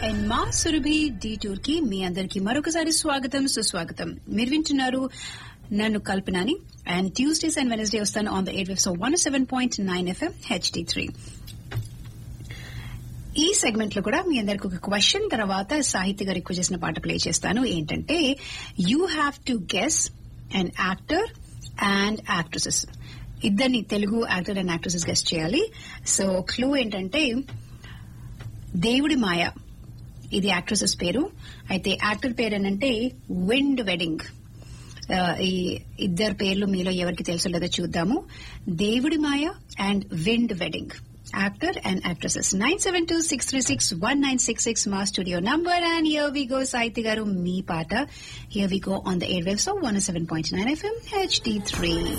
and మా Surabhi D tour కి మీ అందరికి మరొకసారి స్వాగతం సుస్వాగతం మీరు వింటున్నారు నన్ను కల్పనాని అండ్ ట్యూస్డేస్ అండ్ వెనస్డే వస్తాను on the air waves one seven point nine FM HD three ఈ సెగ్మెంట్ లో కూడా మీ అందరికి ఒక క్వశ్చన్ తర్వాత సాహిత్య గారు ఎక్కువ చేసిన పాట ప్లే చేస్తాను ఏంటంటే you have to guess and actor and actresses ఇద్దరిని Telugu actor and actresses guess చేయాలి సో క్లూ ఏంటంటే దేవుడి మాయ ఇది యాక్ట్రసెస్ పేరు అయితే యాక్టర్ పేరు ఏంటంటే విండ్ వెడ్డింగ్ ఈ ఇద్దరు పేర్లు మీలో ఎవరికి తెలుసో లేదో చూద్దాము దేవుడి మాయ and wind wedding actor and actresses nine seven two six three six one nine six six మా studio number and here we go Sahitya garu మీ పాట here we go on the air waves one seven point nine FM HD three